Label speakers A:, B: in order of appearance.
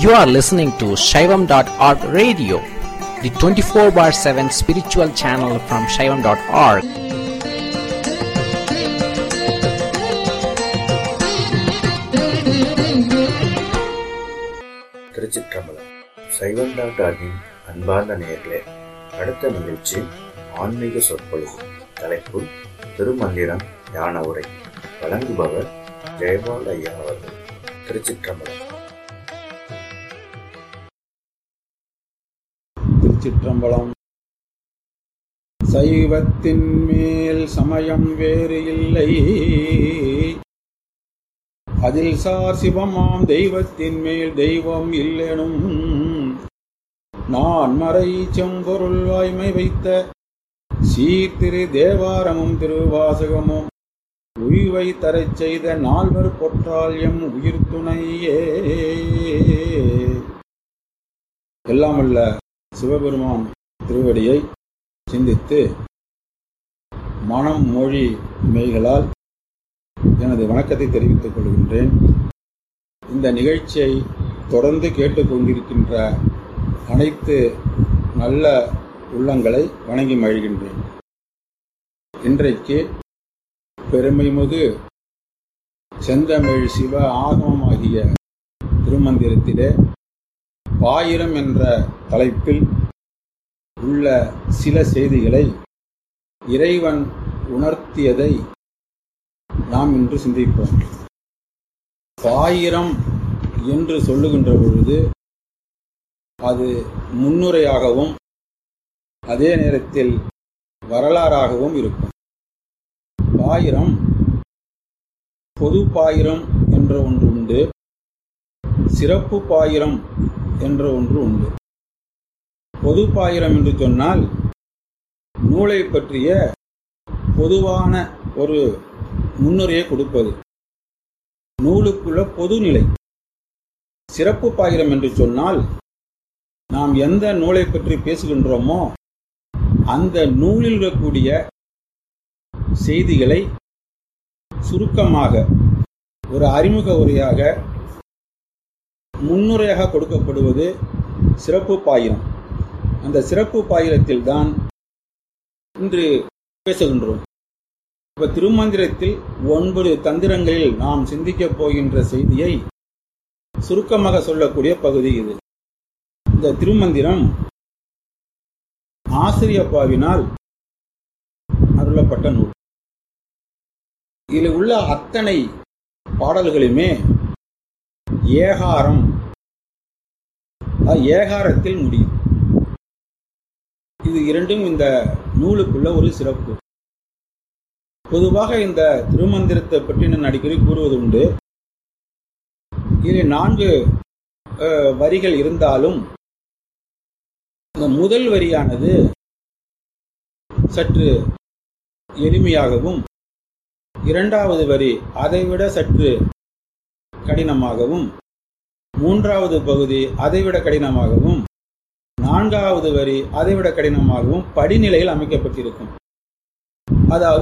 A: You are listening to Shaivam.org radio, the 24 bar 7 spiritual channel from Shaivam.org.
B: திருச்சிற்றம்பலம் சைவம் டாக்டரின் அன்பார்ந்த நேயர்களே அடுத்த நிகழ்ச்சி ஆன்மீக சொற்பொழிவு தலைப்பு திருமந்திரம் ஞான உரை வழங்குபவர் ஜெயபால் ஐயா அவர்கள் திருச்சிற்றம்பலம்
C: திருச்சிற்றம்பலம் சைவத்தின் மேல் சமயம் வேறு இல்லை அதில் சார் சிவமாம் தெய்வத்தின் மேல் தெய்வம் இல்லெனும் நான் மறை செம்பொருள் வாய்மை வைத்த சீர்திரு தேவாரமும் திருவாசகமும் உய்வை தரச் செய்த நால்வர் பொற்றால் எம் உயிர் துணையே எல்லாமல்ல சிவபெருமான் திருவடியை சிந்தித்து மனம் மொழி மெய்களால் எனது வணக்கத்தை தெரிவித்துக் கொள்கின்றேன் இந்த நிகழ்ச்சியை தொடர்ந்து கேட்டுக்கொண்டிருக்கின்ற அனைத்து நல்ல உள்ளங்களை வணங்கி மகிழ்கின்றேன் இன்றைக்கு பெருமைமிகு செந்தமிழ் சிவ ஆகமமாகிய திருமந்திரத்திலே பாயிரம் என்ற தலைப்பில் உள்ள சில செய்திகளை இறைவன் உணர்த்தியதை நாம் இன்று சிந்திப்போம் பாயிரம் என்று சொல்லுகின்ற பொழுது அது முன்னுரையாகவும் அதே நேரத்தில் வரலாறாகவும் இருக்கும் பாயிரம் பொது பாயிரம் என்ற ஒன்று உண்டு சிறப்பு பாயிரம் என்ற ஒன்று உண்டு பொது பாயிரம் என்று சொன்னால் நூலை பற்றிய பொதுவான ஒரு முன்னுரையை கொடுப்பது நூலுக்குள்ள பொதுநிலை சிறப்பு பாயிரம் என்று சொன்னால் நாம் எந்த நூலை பற்றி பேசுகின்றோமோ அந்த நூலில் இருக்கக்கூடிய செய்திகளை சுருக்கமாக ஒரு அறிமுக உரையாக முன்னுரையாக கொடுக்கப்படுவது சிறப்பு பாயிரம் அந்த சிறப்பு பாயிரத்தில் தான் இன்று பேசுகின்றோம் இப்ப திருமந்திரத்தில் ஒன்பது தந்திரங்களில் நாம் சிந்திக்கப் போகின்ற செய்தியை சுருக்கமாக சொல்லக்கூடிய பகுதி இது இந்த திருமந்திரம் ஆசிரியப்பாவினால் அருளப்பட்ட நூல் இதில் உள்ள அத்தனை பாடல்களுமே ஏகாரம் ஏகாரத்தில் முடியும் இது இரண்டும் இந்த நூலுக்குள்ள ஒரு சிறப்பு பொதுவாக இந்த திருமந்திரத்தை பற்றி நான் அடிக்கடி கூறுவது உண்டு இதில் நான்கு வரிகள் இருந்தாலும் இந்த முதல் வரியானது சற்று எளிமையாகவும் இரண்டாவது வரி அதைவிட சற்று கடினமாகவும் மூன்றாவது பகுதி அதைவிட கடினமாகவும் நான்காவது வரி அதைவிட கடினமாகவும் படிநிலையில் அமைக்கப்பட்டிருக்கும் அதாவது